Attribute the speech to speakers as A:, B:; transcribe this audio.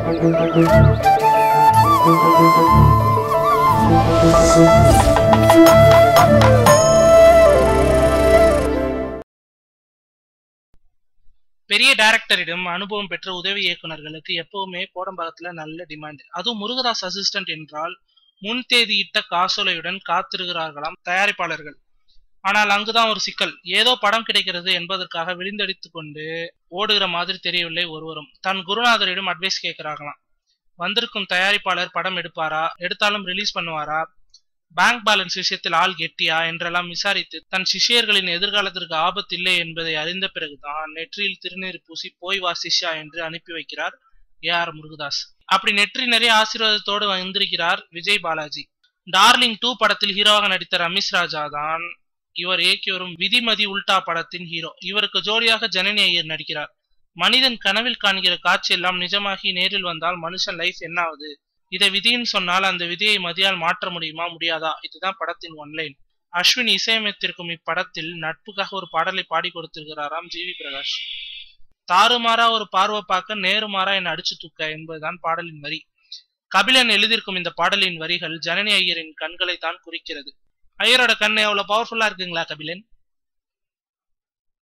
A: பெரிய டைரக்டரிடம் அனுபவம் பெற்ற உதவி இயக்குனர்களுக்கு எப்பவுமே கோடம்பாக்கத்துல நல்ல டிமாண்ட் அதுவும் முருகதாஸ் அசிஸ்டன்ட் என்றால் முன் தேதியிட்ட காசோலையுடன் காத்திருக்கிறார்களாம் தயாரிப்பாளர்கள் ஆனால் அங்குதான் ஒரு சிக்கல் ஏதோ படம் கிடைக்கிறது என்பதற்காக விழுந்தடித்து கொண்டு ஓடுகிற மாதிரி தெரியவில்லை ஒருவரும் தன் குருநாதரிடம் அட்வைஸ் கேட்கிறார்களாம் வந்திருக்கும் தயாரிப்பாளர் படம் எடுப்பாரா எடுத்தாலும் ரிலீஸ் பண்ணுவாரா பேங்க் பேலன்ஸ் விஷயத்தில் ஆள் கெட்டியா என்றெல்லாம் விசாரித்து தன் சிஷ்யர்களின் எதிர்காலத்திற்கு ஆபத்து இல்லை என்பதை அறிந்த பிறகுதான் நெற்றியில் திருநீர் பூசி போய் வா சிஷ்யா என்று அனுப்பி வைக்கிறார் ஏ ஆர் முருகதாஸ் அப்படி நெற்றி நிறைய ஆசீர்வாதத்தோடு வந்திருக்கிறார் விஜய் பாலாஜி டார்லிங் டூ படத்தில் ஹீரோவாக நடித்த ரமேஷ் ராஜா தான் இவர் இயக்கி வரும் விதிமதி உல்டா படத்தின் ஹீரோ இவருக்கு ஜோடியாக ஜனனி ஐயர் நடிக்கிறார் மனிதன் கனவில் காண்கிற காட்சி எல்லாம் நிஜமாகி நேரில் வந்தால் மனுஷன் லைஃப் என்ன ஆகுது இதை விதின்னு சொன்னால் அந்த விதியை மதியால் மாற்ற முடியுமா முடியாதா இதுதான் படத்தின் ஒன்லைன் அஸ்வின் இசையமைத்திருக்கும் இப்படத்தில் நட்புக்காக ஒரு பாடலை பாடி கொடுத்திருக்கிறாராம் ஜி வி பிரகாஷ் தாறுமாறா ஒரு பார்வை பார்க்க நேருமாறா என் அடிச்சு தூக்க என்பதுதான் பாடலின் வரி கபிலன் எழுதியிருக்கும் இந்த பாடலின் வரிகள் ஜனனி ஐயரின் கண்களை தான் குறிக்கிறது ஐயரோட கண் எவ்வளவு பவர்ஃபுல்லா இருக்குங்களா கபிலன்